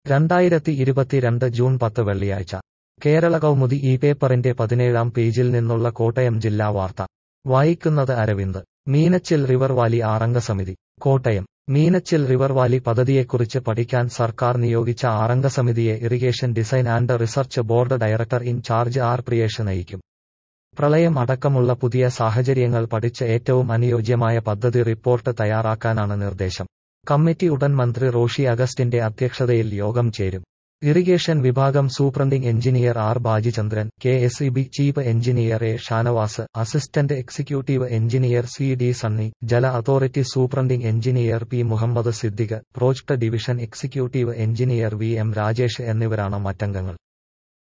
രണ്ടായിരത്തി ഇരുപത്തിരണ്ട് ജൂൺ പത്ത് വെള്ളിയാഴ്ച കേരള കൗമുദി ഈ പേപ്പറിന്റെ പതിനേഴാം പേജിൽ നിന്നുള്ള കോട്ടയം ജില്ലാ വാർത്ത വായിക്കുന്നത് അരവിന്ദ് മീനച്ചിൽ റിവർ വാലി ആറംഗ സമിതി കോട്ടയം മീനച്ചിൽ റിവർ വാലി പദ്ധതിയെക്കുറിച്ച് പഠിക്കാൻ സർക്കാർ നിയോഗിച്ച ആറംഗ സമിതിയെ irrigation design and research board director in charge R Priyesh നയിക്കും പ്രളയം അടക്കമുള്ള പുതിയ സാഹചര്യങ്ങൾ പഠിച്ച് ഏറ്റവും അനുയോജ്യമായ പദ്ധതി റിപ്പോർട്ട് തയ്യാറാക്കാനാണ് നിർദ്ദേശം കമ്മിറ്റി ഉടൻ മന്ത്രി റോഷി അഗസ്റ്റിന്റെ അധ്യക്ഷതയിൽ യോഗം ചേരും ഇറിഗേഷൻ വിഭാഗം superintending engineer R Bajichandran K S E B chief engineer A Shanavas assistant executive engineer C D Sunny ജല authority superintending engineer P Muhammad Siddique project division executive engineer V M Rajesh എന്നിവരാണ് മറ്റംഗങ്ങൾ